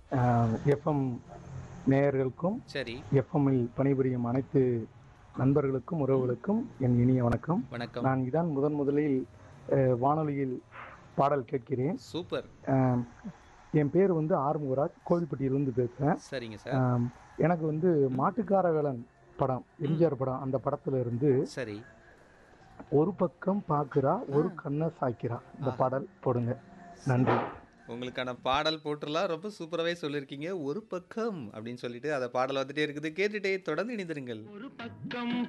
FM நேயர்களுக்கும் சரி எஃப்எம்மில் பணிபுரியும் அனைத்து நண்பர்களுக்கும் உறவுகளுக்கும் என் இனிய வணக்கம் வணக்கம் நான் இதான் முதன் முதலில் அஹ், வானொலியில் பாடல் கேட்கிறேன் சூப்பர் அஹ், என் பேர் வந்து ஆறுமுகராஜ் கோவில்பட்டியிலிருந்து பேசுகிறேன் சரிங்க சார் ஆம், எனக்கு வந்து மாட்டுக்கார வேலன் படம் எம்ஜிஆர் படம் அந்த படத்துல இருந்து சரி ஒரு பக்கம் பாக்குறா ஒரு கண்ணை சாய்க்கிறா இந்த பாடல் போடுங்க நன்றி உங்களுக்கான பாடல் போட்டுலாம் ரொம்ப சூப்பராகவே சொல்லியிருக்கீங்க ஒரு பக்கம் அப்படின்னு சொல்லிட்டு அந்த பாடல் வந்துட்டே இருக்குது கேட்டுட்டே தொடர்ந்து இணைந்திருங்கள் ஒரு பக்கம்